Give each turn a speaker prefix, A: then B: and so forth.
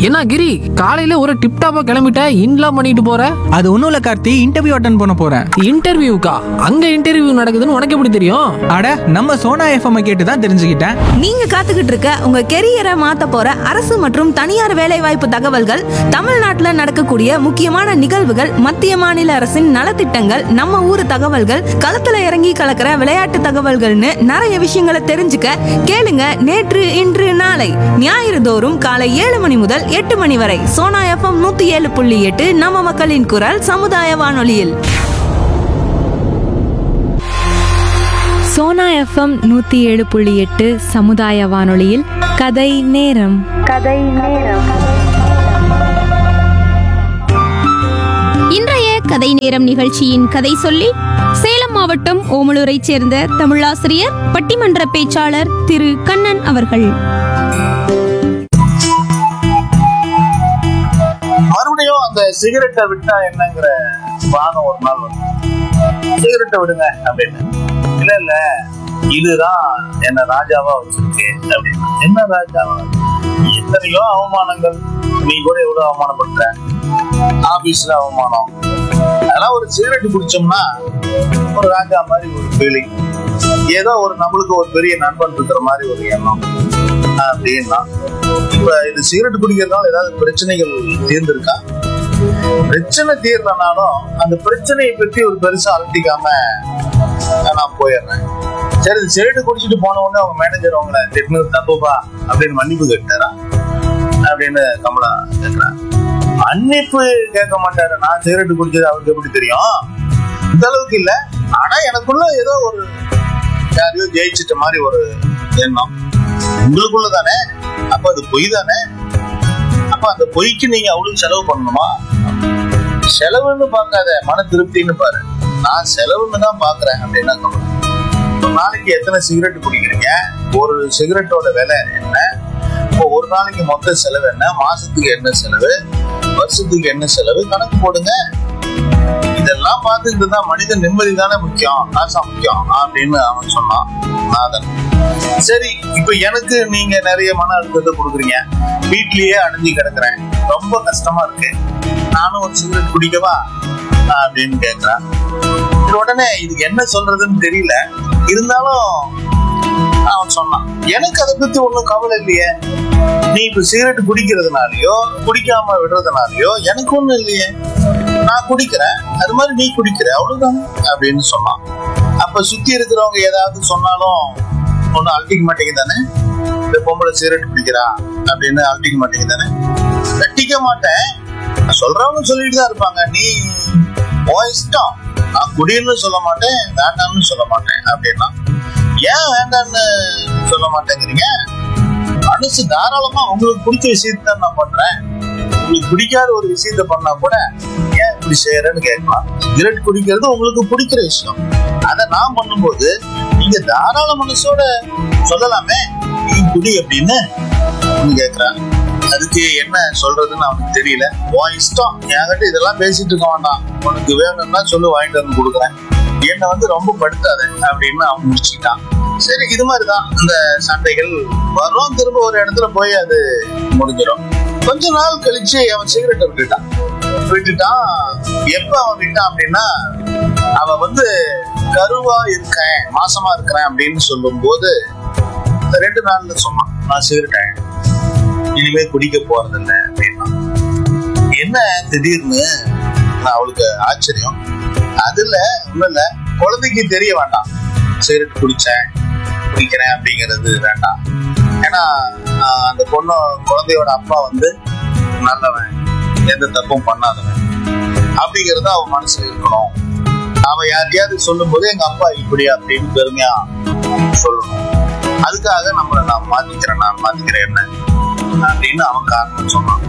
A: என்ன கிரி காலையில ஒரு டிப் டாப்பா கிளம்பிட்ட இன்லாம் பண்ணிட்டு போற
B: அது ஒன்றும் இல்லை கார்த்தி இன்டர்வியூ அட்டன் பண்ண போகிறேன்
A: இன்டர்வியூக்கா அங்க இன்டர்வியூ நடக்குதுன்னு உனக்கு எப்படி தெரியும்
B: அட நம்ம சோனா எஃப்எம் கேட்டு தான் தெரிஞ்சுக்கிட்டேன்
C: நீங்க காத்துக்கிட்டு இருக்க உங்க கெரியரை மாத்த போற அரசு மற்றும் தனியார் வேலைவாய்ப்பு தகவல்கள் தமிழ்நாட்டுல நடக்கக்கூடிய முக்கியமான நிகழ்வுகள் மத்திய மாநில அரசின் நலத்திட்டங்கள் நம்ம ஊர் தகவல்கள் களத்துல இறங்கி கலக்கிற விளையாட்டு தகவல்கள்னு நிறைய விஷயங்களை தெரிஞ்சுக்க கேளுங்க நேற்று இன்று நாளை ஞாயிறு தோறும் காலை ஏழு மணி முதல் எட்டு மணி வரை சோனா எஃப்எம் நூத்தி ஏழு புள்ளி எட்டு நம்ம மக்களின் குரல் சமுதாய வானொலியில்
D: சோனா எஃப்எம் நூத்தி ஏழு புள்ளி எட்டு சமுதாய வானொலியில் கதை நேரம்
E: இன்றைய கதை நேரம் நிகழ்ச்சியின் கதை சொல்லி சேலம் மாவட்டம் ஓமலூரைச் சேர்ந்த தமிழாசிரியர் பட்டிமன்ற பேச்சாளர் திரு கண்ணன் அவர்கள்
F: மறுபடியும் அந்த சிகரெட்டை விட்டா என்னங்கிற வாதம் ஒரு நாள் வந்து சிகரெட்டை விடுங்க அப்படின்னு இல்ல இல்ல இதுதான் என்ன ராஜாவா வச்சிருக்கு அப்படின்னு என்ன ராஜாவா எத்தனையோ அவமானங்கள் நீ கூட எவ்வளவு அவமானப்படுற ஆபீஸ்ல அவமானம் அதெல்லாம் ஒரு சிகரெட் குடிச்சோம்னா ஒரு ராஜா மாதிரி ஒரு ஃபீலிங் ஏதோ ஒரு நம்மளுக்கு ஒரு பெரிய நண்பன் இருக்கிற மாதிரி ஒரு எண்ணம் அப்படின்னா இப்ப இது சிகரெட் குடிக்கிறதுனால ஏதாவது பிரச்சனைகள் தீர்ந்திருக்கா பிரச்சனை தீர்றனாலும் அந்த பிரச்சனையை பத்தி ஒரு பெருசா அலட்டிக்காம நான் போயிடுறேன் சரி இது சிகரெட் குடிச்சிட்டு போன உடனே அவங்க மேனேஜர் அவங்கள திட்டினது தப்புப்பா அப்படின்னு மன்னிப்பு கேட்டாரா அப்படின்னு கமலா கேட்கிறான் மன்னிப்பு கேட்க மாட்டாரு நான் சிகரெட் குடிச்சது அவருக்கு எப்படி தெரியும் இந்த அளவுக்கு இல்ல ஆனா எனக்குள்ள ஏதோ ஒரு யாரையோ ஜெயிச்சிட்ட மாதிரி ஒரு எண்ணம் உங்களுக்குள்ள தானே அப்ப அது பொய் தானே அப்ப அந்த பொய்க்கு நீங்க அவ்வளவு செலவு பண்ணணுமா செலவுன்னு பார்க்காத மன திருப்தின்னு பாரு நான் செலவுன்னு தான் பாக்குறேன் அப்படின்னா கமலா. ஒரு நாளைக்கு எத்தனை சிகரெட் குடிக்கிறீங்க ஒரு சிகரெட்டோட விலை என்ன இப்போ ஒரு நாளைக்கு மொத்த செலவு என்ன மாசத்துக்கு என்ன செலவு வருஷத்துக்கு என்ன செலவு கணக்கு போடுங்க இதெல்லாம் பார்த்துக்கிட்டு தான் மனித நிம்மதி தானே முக்கியம் காசா முக்கியம் அப்படின்னு அவன் சொன்னான் நாதன் சரி இப்ப எனக்கு நீங்க நிறைய மன அழுத்தத்தை கொடுக்குறீங்க வீட்லயே அடைஞ்சு கிடக்குறேன் ரொம்ப கஷ்டமா இருக்கு நானும் ஒரு சிகரெட் குடிக்கவா அப்படின்னு கேக்குறான் இது உடனே இதுக்கு என்ன சொல்றதுன்னு தெரியல இருந்தாலும் அவன் சொன்னான் எனக்கு அதை பத்தி ஒண்ணும் கவலை இல்லையே நீ இப்ப சிகரெட் குடிக்கிறதுனாலயோ குடிக்காம விடுறதுனாலயோ எனக்கு ஒண்ணும் இல்லையே நான் குடிக்கிறேன் அது மாதிரி நீ குடிக்கிற அவ்வளவுதான் அப்படின்னு சொன்னான் அப்ப சுத்தி இருக்கிறவங்க ஏதாவது சொன்னாலும் ஒண்ணும் அழட்டிக்க மாட்டேங்குது தானே இந்த பொம்பளை சிகரெட் குடிக்கிறா அப்படின்னு அழட்டிக்க மாட்டேங்குது தானே வெட்டிக்க மாட்டேன் சொல்றவங்க சொல்லிட்டு தான் இருப்பாங்க நீ உன் இஷ்டம் நான் குடின்னு சொல்ல மாட்டேன் வேண்டாம்னு சொல்ல மாட்டேன் அப்படின்னா ஏன் வேண்டாம்னு சொல்ல மாட்டேங்கிறீங்க மனசு தாராளமா உங்களுக்கு பிடிச்ச விஷயத்தை நான் பண்றேன் உங்களுக்கு பிடிக்காத ஒரு விஷயத்த பண்ணா கூட ஏன் இப்படி செய்யறேன்னு கேட்கலாம் சிகரெட் குடிக்கிறது உங்களுக்கு பிடிக்கிற விஷயம் அதை நான் பண்ணும்போது நீங்க தாராள மனசோட சொல்லலாமே நீ குடி அப்படின்னு அவனு கேக்குறான் அதுக்கு என்ன சொல்றதுன்னு அவனுக்கு தெரியல உன் இஷ்டம் என்கிட்ட இதெல்லாம் பேசிட்டு இருக்க வேண்டாம் உனக்கு வேணும்னா சொல்லு வாங்கிட்டு வந்து கொடுக்குறேன் என்னை வந்து ரொம்ப படுத்தாத அப்படின்னு அவன் முடிச்சுக்கிட்டான் சரி இது மாதிரிதான் இந்த சண்டைகள் வரும் திரும்ப ஒரு இடத்துல போய் அது முடிஞ்சிடும் கொஞ்ச நாள் கழிச்சு அவன் சிகரெட்டை விட்டுட்டான் விட்டுட்டான் எப்ப அவன் விட்டான் அப்படின்னா அவன் வந்து கருவா இருக்கேன் மாசமா இருக்கிறேன் அப்படின்னு சொல்லும் போது ரெண்டு நாள்ல சொன்னான் நான் சிகரெட்டேன் இனிமே குடிக்க போறதில்ல அப்படின்னா என்ன திடீர்னு நான் அவளுக்கு ஆச்சரியம் அதுல ஒண்ணும் இல்ல குழந்தைக்கு தெரிய வேண்டாம் சிகரெட் குடிச்சேன் குடிக்கிறேன் அப்படிங்கிறது வேண்டாம் ஏன்னா ஆஹ், அந்த பொண்ணு குழந்தையோட அப்பா வந்து நல்லவன் எந்த தப்பும் பண்ணாதவன் அப்படிங்கறது அவன் மனசுல இருக்கணும் அவன் யார்கிட்டயாவது சொல்லும் போது எங்க அப்பா இப்படி அப்படின்னு பெருமையா சொல்லணும் அதுக்காக நம்மளை நான் மாத்திக்கிறேன் நான் மாத்திக்கிறேன் என்ன அப்படின்னு அவன் காரணம் சொன்னான்